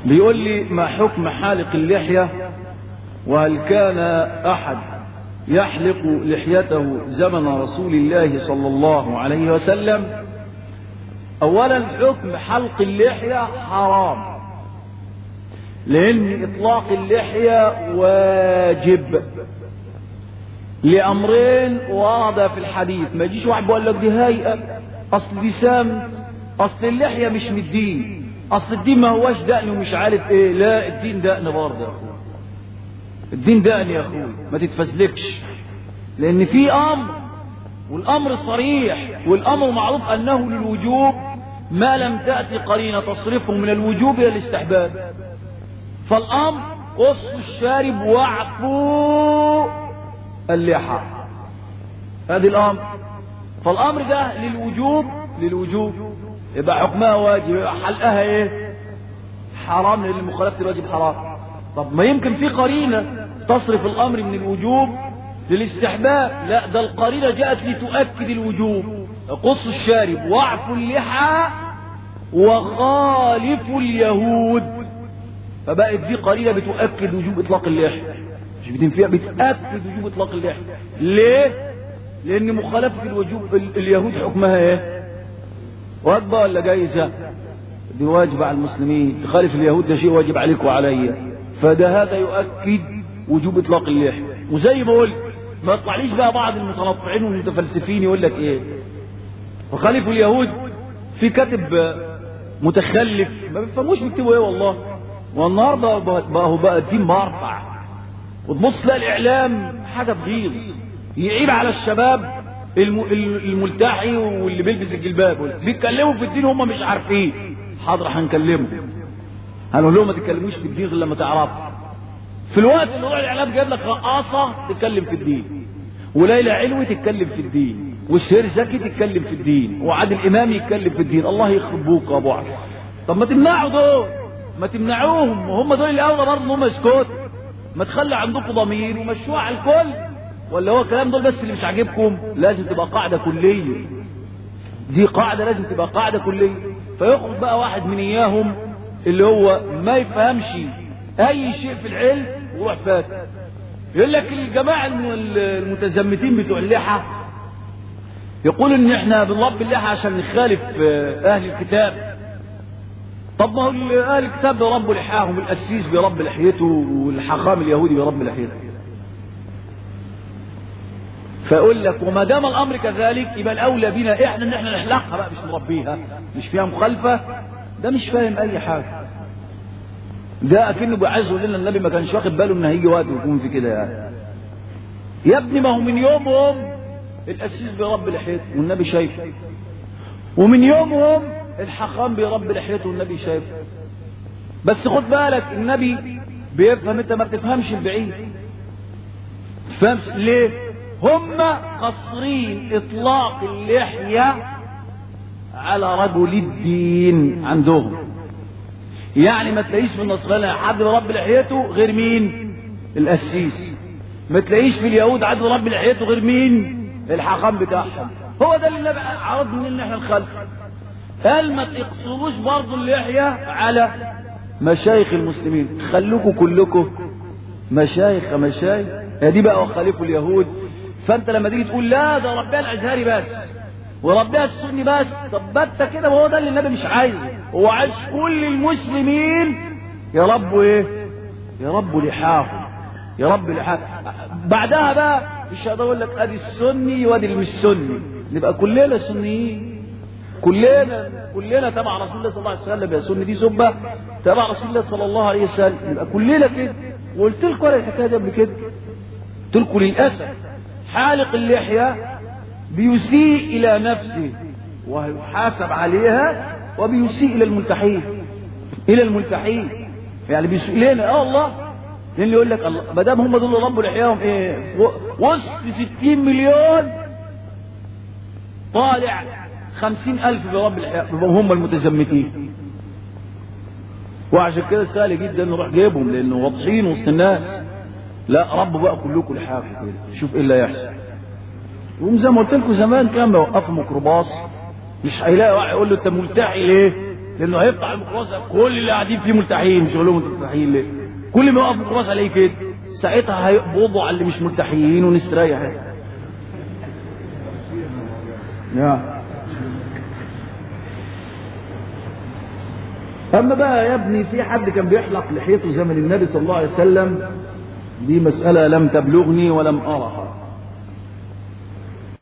بيقول لي ما حكم حالق اللحية وهل كان أحد يحلق لحيته زمن رسول الله صلى الله عليه وسلم أولا حكم حلق اللحية حرام لأن إطلاق اللحية واجب لأمرين ورد في الحديث ما يجيش واحد بيقول لك دي هيئة أصل دي سام أصل اللحية مش من الدين أصل الدين ما هواش دقن ومش عارف إيه لا الدين دقن برضه يا أخوي الدين دقن يا أخوي ما تتفزلكش لأن في أمر والأمر صريح والأمر معروف أنه للوجوب ما لم تأتي قرينة تصرفه من الوجوب إلى الاستحباب فالأمر قص الشارب واعفو اللحى هذه الأمر فالأمر ده للوجوب للوجوب يبقى حكمها واجب يبقى حلقها ايه حرام لأن مخالفة الواجب حرام طب ما يمكن في قرينة تصرف الأمر من الوجوب للاستحباب لا ده القرينة جاءت لتؤكد الوجوب قص الشارب واعفو اللحى وخالف اليهود فبقت دي قرينة بتؤكد وجوب إطلاق اللحية مش بتنفيها بتأكد وجوب إطلاق اللحية ليه؟ لأن مخالفة الوجوب ال- اليهود حكمها إيه؟ واجبة ولا جايزة؟ دي واجب على المسلمين تخالف اليهود ده شيء واجب عليك وعليا فده هذا يؤكد وجوب إطلاق اللحية وزي ما قلت ما يطلعليش بقى بعض المتنطعين والمتفلسفين يقول لك إيه؟ وخالفوا اليهود في كاتب متخلف ما بيفهموش بيكتبوا ايه والله والنهارده بقى هو بقى الدين مرفع وتبص تلاقي الاعلام حاجه تغيظ يعيب على الشباب الم... الملتحي واللي بيلبس الجلباب بيتكلموا في الدين هم مش عارفين حاضر هنكلمهم هنقول لهم ما تتكلموش في الدين غير لما تعرفوا في الوقت اللي هو الاعلام جايب لك رقاصه تتكلم في الدين وليلى علوي تتكلم في الدين والشهير زكي تتكلم في الدين وعادل امام يتكلم في الدين الله يخرب بوك يا ابو عبد طب ما تمنعوا دول ما تمنعوهم وهم دول الاولى برضه ان هم يسكتوا ما تخلي عندكم ضمير ومشوها على الكل ولا هو الكلام دول بس اللي مش عاجبكم لازم تبقى قاعده كليه دي قاعده لازم تبقى قاعده كليه فيخرج بقى واحد من اياهم اللي هو ما يفهمش اي شيء في العلم ويروح فاتح يقول لك الجماعه الم- المتزمتين بتوع اللحى يقول ان احنا بنربي اللحى عشان نخالف آه، اهل الكتاب طب ما هو ال- اهل الكتاب بيربوا لحاهم القسيس بيربي لحيته والحاخام اليهودي بيربي لحيته فيقول لك وما دام الامر كذلك يبقى الاولى بنا احنا ان احنا نحلقها بقى مش نربيها مش فيها مخالفه ده مش فاهم اي حاجه ده اكنه بيعايز يقول لنا النبي ما كانش واخد باله ان هيجي وقت يكون في كده يعني يا ابني ما هو من يومهم القسيس بيربي لحيته والنبي شايفه ومن يومهم الحخام بيربي لحيته والنبي شايفه بس خد بالك النبي بيفهم انت ما بتفهمش البعيد تفهمش ليه هم قصرين اطلاق اللحية على رجل الدين عندهم يعني ما تلاقيش في النصرانية حد بيربي لحيته غير مين القسيس ما تلاقيش في اليهود حد بيربي لحيته غير مين الحاخام بتاعهم هو ده اللي النبي عرضنا ان احنا نخلف قال ما تقصروش برضه اللحية على مشايخ المسلمين خلوكوا كلكم مشايخ مشايخ هي دي بقى وخالفوا اليهود فانت لما تيجي تقول لا ده ربنا الازهري بس وربنا السني بس طب ما انت كده ما هو ده اللي النبي مش عايزه هو عايز كل المسلمين يربوا ايه يربوا لحاهم يربوا لحاهم بعدها بقى مش هقدر اقول لك ادي السني وادي اللي مش سني نبقى كلنا سنيين كلنا كلنا تبع رسول الله صلى الله عليه وسلم يا سني دي سبه تبع رسول الله صلى الله عليه وسلم يبقى كلنا كده وقلت لكم انا الحكايه دي قبل كده قلت لكم للاسف حالق اللحيه بيسيء الى نفسه ويحاسب عليها وبيسيء الى الملتحين الى الملتحين يعني بيسيء لنا اه الله لان يقول لك الله ما دام هم دول اللي ربوا لحياهم ايه و- وسط 60 مليون طالع خمسين ألف برب الحياة هم المتزمتين وعشان كده سهل جدا نروح جايبهم لأنه واضحين وسط الناس لا رب بقى كلكم لحاكم كده شوف ايه اللي هيحصل وهم زي ما قلت لكم زمان كان بيوقفوا ميكروباص مش هيلاقي واحد يقول له انت ملتحي ليه؟ لانه هيفتح الميكروباص كل اللي قاعدين فيه مرتاحين مش يقول لهم انتوا مرتاحين ليه؟ كل ما يقف الميكروباص عليه كده ساعتها هيقبضوا على اللي مش مرتاحين ونستريح يا اما بقى يا ابني في حد كان بيحلق لحيته زمن النبي صلى الله عليه وسلم دي مسألة لم تبلغني ولم أرها